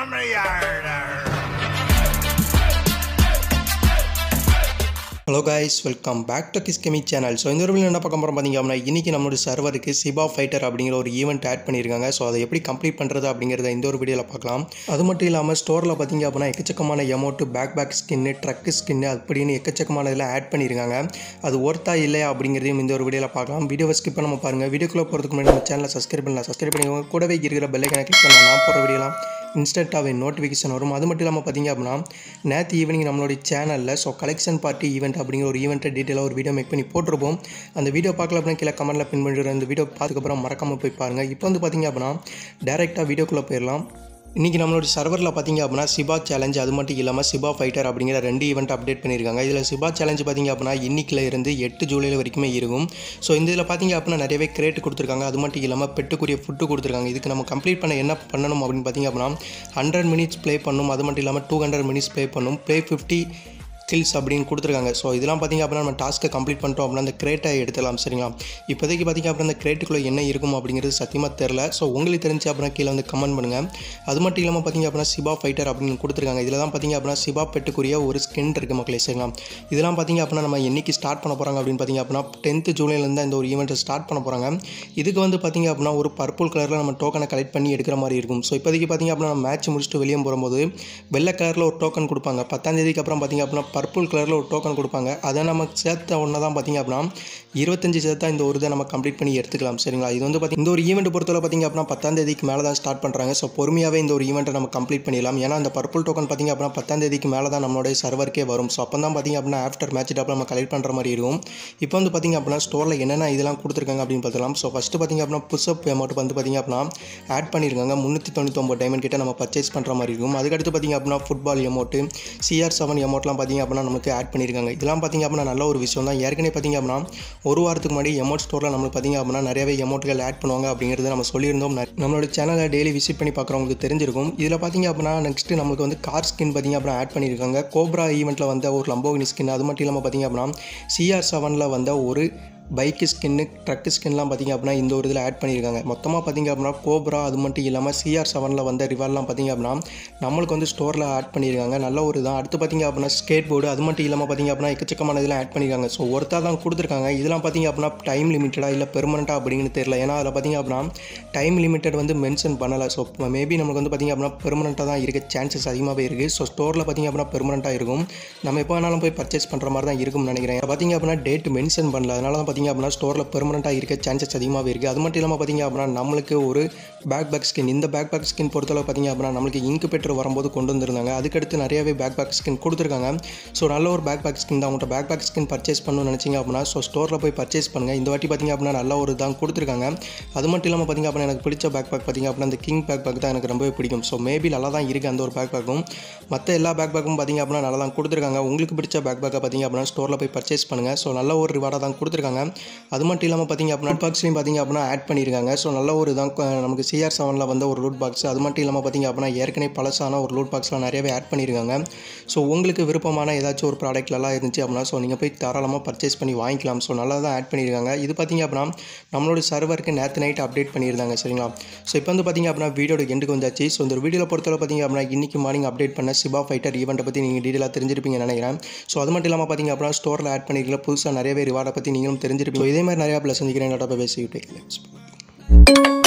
family yard. Hello guys welcome back to கிஸ்கெமி channel so இந்த ஒரு வீடியோ என்ன பார்க்க போகிறோம் பார்த்தீங்க அப்படின்னா இன்றைக்கி நம்மளோட சர்வருக்கு சிபா ஃபைட்டர் அப்படிங்கிற ஒரு ஈவெண்ட் ஆட் பண்ணியிருக்காங்க ஸோ அதை எப்படி கம்ப்ளீட் பண்ணுறது அப்படிங்கிறத இந்த ஒரு வீடியோவில் பார்க்கலாம் அது மட்டும் இல்லாமல் ஸ்டோரில் பார்த்தீங்க அப்படின்னா எக்கச்சக்கமான amount backpack skin truck skin அப்படின்னு எக்கச்சக்கமான இதில் ஆட் பண்ணியிருக்காங்க அது ஒர்த்தா இல்லையா அப்படிங்கிறதையும் இந்த ஒரு வீடியோவில் பார்க்கலாம் வீடியோவை ஸ்கிப் பண்ணாம பாருங்கள் வீடியோக்குள்ளே போகிறதுக்கு முன்னாடி நம்ம சேனலை சப்ஸ்கிரைப் பண்ணலாம் சப்ஸ்கிரைப் பண்ணிக்கோங்க கூடவே இருக்கிற பெல்லைக்கனை கிளிக் பண்ணலாம் நான் போகிற வீடியோலாம் இன்ஸ்டண்ட்டாகவே நோட்டிஃபிகேஷன் வரும் அது மட்டும் இல்லாமல் பார்த்தீங்க அப்படின்னா நேற்று ஈவினிங் நம்மளுடைய சேனலில் ஸோ கலெக்ஷன் பார்ட்டி ஈவெண்ட் அப்படிங்கிற ஒரு ஈவெண்ட்டை டீட்டெயிலாக ஒரு வீடியோ மேக் பண்ணி போட்டிருப்போம் அந்த வீடியோ பார்க்கல அப்படின்னா கீழே கமெண்ட்டில் பின் பண்ணிடுறேன் அந்த வீடியோ பார்த்துக்கப்புறம் மறக்காமல் போய் பாருங்கள் இப்போ வந்து பார்த்தீங்க அப்படின்னா டேரெக்டாக வீடியோக்குள்ளே போயிடலாம் இன்றைக்கி நம்மளோட சர்வரில் பார்த்தீங்க அப்படின்னா சிபா சேலஞ்ச் அது மட்டும் இல்லாமல் சிபா ஃபைட்டர் அப்படிங்கிற ரெண்டு ஈவெண்ட் அப்டேட் பண்ணியிருக்காங்க இதில் சிபா சேலஞ்ச் பார்த்தீங்க அப்படின்னா இன்னிக்கில் இருந்து எட்டு ஜூலையில் வரைக்குமே இருக்கும் ஸோ இந்த இதில் பார்த்தீங்க அப்படின்னா நிறையவே கிரேட் கொடுத்துருக்காங்க அது மட்டும் இல்லாமல் பெட்டுக்குரிய ஃபுட்டு கொடுத்துருக்காங்க இதுக்கு நம்ம கம்ப்ளீட் பண்ண என்ன பண்ணணும் அப்படின்னு பார்த்தீங்க அப்படின்னா ஹண்ட்ரட் மினிட்ஸ் ப்ளே பண்ணணும் அது மட்டும் இல்லாமல் டூ ஹண்ட்ரட் மினிட்ஸ் ப்ளே பண்ணணும் ப்ளே ஃபிஃப்டி கில்ஸ் அப்படின்னு கொடுத்துருக்காங்க ஸோ இதெல்லாம் பார்த்திங்க அப்படின்னா நம்ம டாஸ்க்கை கம்ப்ளீட் பண்ணிட்டோம் அப்படின்னா அந்த கிரேட்டை எடுத்துலாம் சரிங்களா இப்போதைக்கு பார்த்திங்க அப்படின்னா அந்த கிரேட்டுக்குள்ளே என்ன இருக்கும் அப்படிங்கிறது சத்தியமாக தெரில ஸோ உங்களுக்கு தெரிஞ்சு அப்படின்னா கீழே வந்து கமெண்ட் பண்ணுங்கள் அது மட்டும் இல்லாமல் பார்த்திங்க அப்படின்னா சிபா ஃபைட்டர் அப்படின்னு கொடுத்துருக்காங்க இதில் தான் பார்த்திங்க அப்படின்னா சிபா பெட்டுக்குரிய ஒரு ஸ்கின் இருக்குது மக்களே சரிங்களா இதெல்லாம் பார்த்திங்க அப்படின்னா நம்ம என்னைக்கு ஸ்டார்ட் பண்ண போகிறாங்க அப்படின்னு பார்த்திங்க அப்படின்னா டென்த்து ஜூலைலேருந்து இந்த ஒரு ஈவெண்ட்டை ஸ்டார்ட் பண்ண போகிறாங்க இதுக்கு வந்து பார்த்திங்க அப்படின்னா ஒரு பர்பிள் கலரில் நம்ம டோக்கனை கலெக்ட் பண்ணி எடுக்கிற மாதிரி இருக்கும் ஸோ இப்போதைக்கு பார்த்திங்க அப்படின்னா நம்ம மேட்ச் முடிச்சுட்டு வெளியே போகும்போது வெள்ளை கலரில் ஒரு டோக்கன் கொடுப்பாங்க பத்தாம் தேதிக்கு அப்புறம் பார்த்திங்க அப்படின்னா பர்பிள் கலரில் ஒரு டோக்கன் கொடுப்பாங்க அதை நம்ம சேர்த்த ஒன்று தான் பார்த்திங்க அப்படின்னா இருபத்தஞ்சு சேர்த்தா இந்த ஒரு இதை நம்ம கம்ப்ளீட் பண்ணி எடுத்துக்கலாம் சரிங்களா இது வந்து பார்த்திங்க இந்த ஒரு ஈவெண்ட் பொறுத்தவரை பார்த்திங்க அப்படின்னா பத்தாம் தேதிக்கு மேலே தான் ஸ்டார்ட் பண்ணுறாங்க ஸோ பொறுமையாகவே இந்த ஒரு ஈவெண்ட்டை நம்ம கம்ப்ளீட் பண்ணிடலாம் ஏன்னா அந்த பர்பிள் டோக்கன் பார்த்திங்க அப்படின்னா பத்தாம் தேதிக்கு மேலே தான் நம்மளுடைய சர்வருக்கே வரும் ஸோ அப்போ தான் பார்த்திங்க அப்படின்னா ஆஃப்டர் மேட்ச் டாப்பில் நம்ம கலெக்ட் பண்ணுற மாதிரி இருக்கும் இப்போ வந்து பார்த்திங்க அப்படின்னா ஸ்டோரில் என்னென்ன இதெல்லாம் கொடுத்துருக்காங்க அப்படின்னு பார்த்தலாம் ஸோ ஃபஸ்ட்டு பார்த்திங்க அப்படின்னா புஷ்அப் அமௌண்ட் வந்து பார்த்திங்க அப்படின்னா ஆட் பண்ணியிருக்காங்க முந்நூற்றி தொண்ணூத்தொம்பது டைமண்ட் கிட்ட நம்ம பர்ச்சேஸ் பண்ணுற மாதிரி இருக்கும் அதுக்கடுத்து பார்த்திங்க அப்படின்னா ஃபுட்பால் அமௌண்ட்டு சிஆர் செவன் அமௌண்ட்லாம் பார்த்திங்க அப்படின்னா நமக்கு ஆட் பண்ணியிருக்காங்க இதெல்லாம் பார்த்திங்க அப்படின்னா நல்ல ஒரு விஷயம் தான் ஏற்கனவே பார்த்திங்க அப்படின்னா ஒரு வாரத்துக்கு முன்னாடி எமௌண்ட் ஸ்டோரில் நம்மளுக்கு பார்த்திங்க அப்படின்னா நிறையவே எமௌண்ட்டுகள் ஆட் பண்ணுவாங்க அப்படிங்கிறது நம்ம சொல்லியிருந்தோம் ந- நம்மளோட சேனலை டெய்லி விசிட் பண்ணி பார்க்குறவங்களுக்கு தெரிஞ்சிருக்கும் இதில் பார்த்திங்க அப்படின்னா நெக்ஸ்ட்டு நம்மளுக்கு வந்து கார் ஸ்கின் பார்த்திங்க அப்படின்னா ஆட் பண்ணியிருக்காங்க கோப்ரா ஈவெண்ட்டில் வந்த ஒரு லம்போகினி ஸ்கின் அது மட்டும் இல்லாமல் பார்த்திங்க அப்படின்னா சிஆர் செவனில் வந்த ஒரு பைக்கு ஸ்கின்னு ட்ரக்கு ஸ்கின்லாம் பார்த்திங்க அப்படின்னா இந்த ஒரு இதில் ஆட் பண்ணியிருக்காங்க மொத்தமாக பார்த்திங்க அப்படின்னா கோப்ரா அது மட்டும் இல்லாமல் சிஆர் செவனில் வந்த ரிவால்லாம் பார்த்திங்க அப்படின்னா நம்மளுக்கு வந்து ஸ்டோரில் ஆட் பண்ணியிருக்காங்க நல்ல ஒரு தான் அடுத்து பார்த்திங்க அப்படின்னா ஸ்கேட் போர்டு அது மட்டும் இல்லாமல் பார்த்திங்க அப்படின்னா எக்கச்சக்கமான இதெல்லாம் ஆட் பண்ணியிருக்காங்க ஸோ ஒருத்தா தான் கொடுத்துருக்காங்க இதெல்லாம் பார்த்திங்க அப்படின்னா டைம் லிமிட்டடா இல்லை பெர்மனெண்ட்டாக அப்படின்னு தெரியல ஏன்னா அதில் பார்த்திங்க அப்படின்னா டைம் லிமிட்டட் வந்து மென்ஷன் பண்ணலை ஸோ மேபி நமக்கு வந்து பார்த்திங்க அப்படின்னா பெர்மனெண்ட்டாக தான் இருக்க சான்சஸ் அதிகமாகவே இருக்குது ஸோ ஸ்டோரில் பார்த்திங்க அப்படின்னா பெர்மனெண்ட்டாக இருக்கும் நம்ம எப்போ வேணாலும் போய் பர்ச்சேஸ் பண்ணுற மாதிரி தான் இருக்கும்னு நினைக்கிறேன் பார்த்திங்க அப்படின்னா டேட் மென்ஷன் பண்ணல அதனால தான் பார்த்திங்க அப்படின்னா ஸ்டோரில் பெர்மனெண்ட்டாக இருக்க சான்சஸ் அதிகமாகவே இருக்குது அது மட்டும் இல்லாமல் பார்த்திங்க அப்படின்னா நம்மளுக்கு ஒரு பேக் பேக் ஸ்கின் இந்த பேக் பேக் ஸ்கின் பொறுத்தளவு பார்த்திங்க அப்படின்னா நம்மளுக்கு இங்கு பெற்று வரும்போது கொண்டு வந்திருந்தாங்க அதுக்கடுத்து நிறையவே பேக் பேக் ஸ்கின் கொடுத்துருக்காங்க ஸோ நல்ல ஒரு பேக் பேக் ஸ்கின் தான் உங்கள்கிட்ட பேக் பேக் ஸ்கின் பர்ச்சேஸ் பண்ணணும்னு நினச்சிங்க அப்படின்னா ஸோ ஸ்டோரில் போய் பர்ச்சேஸ் பண்ணுங்கள் இந்த வாட்டி பார்த்திங்க அப்படின்னா நல்ல ஒரு தான் கொடுத்துருக்காங்க அது மட்டும் இல்லாமல் பார்த்திங்க அப்படின்னா எனக்கு பிடிச்ச பேக் பேக் பார்த்திங்க அப்படின்னா அந்த கிங் பேக் பேக் தான் எனக்கு ரொம்பவே பிடிக்கும் ஸோ மேபி நல்லா தான் இருக்குது அந்த ஒரு பேக் பேக்கும் மற்ற எல்லா பேக் பேக்கும் பார்த்திங்க அப்படின்னா நல்லா தான் கொடுத்துருக்காங்க உங்களுக்கு பிடிச்ச பேக் பேக்கை பார்த்திங்க அப்படின்னா ஸ்டோரில் போய் பர்ச்சேஸ் பண்ணுங்கள் ஸோ நல்ல ஒரு ரிவார்டாக தான் கொடுத்துருக்காங்க அது மட்டும் இல்லாமல் பார்த்திங்க அப்படின்னா பாக்ஸ்லையும் பார்த்திங்க அப்படின்னா ஆட் பண்ணியிருக்காங்க ஸோ நல்ல ஒரு தான் க- நமக்கு சிஆர் செவனில் வந்த ஒரு லூட் பாக்ஸ் அது மட்டும் இல்லாமல் பார்த்திங்க அப்படின்னா ஏற்கனவே பழசான ஒரு லூட் பாக்ஸ்லாம் நிறையவே ஆட் பண்ணியிருக்காங்க ஸோ உங்களுக்கு விருப்பமான ஏதாச்சும் ஒரு ப்ராடக்ட்லாம் இருந்துச்சு அப்படின்னா ஸோ நீங்கள் போய் தாராளமாக பர்ச்சேஸ் பண்ணி வாங்கிக்கலாம் ஸோ நல்லா தான் ஆட் பண்ணியிருக்காங்க இது பார்த்திங்க அப்படின்னா நம்மளோட சர்வருக்கு நேற்று நைட் அப்டேட் பண்ணியிருந்தாங்க சரிங்களா ஸோ இப்போ வந்து பார்த்திங்க அப்படின்னா வீடியோட எண்டுக்கு வந்தாச்சு ஸோ இந்த வீடியோவில் பொறுத்தவரை பார்த்திங்க அப்படின்னா இன்றைக்கி மார்னிங் அப்டேட் பண்ண சிபா ஃபைட்டர் ஈவெண்ட்டை பற்றி நீங்கள் டீட்டெயிலாக தெரிஞ்சிருப்பீங்கன்னு நினைக்கிறேன் ஸோ அது மட்டும் இல்லாமல் பார்த்திங்க அப்படின்னா ஸ்டோரில் ஆட் பண்ணியிருக்கல புதுசாக நிறையவே ரிவார்டை பற்றி நீங்களும் தெரிஞ்சிருப்பீங்க இதே மாதிரி நிறையா ப்ளஸ் செஞ்சுக்கிறேன் டாட்டா பேசிக்கிட்டு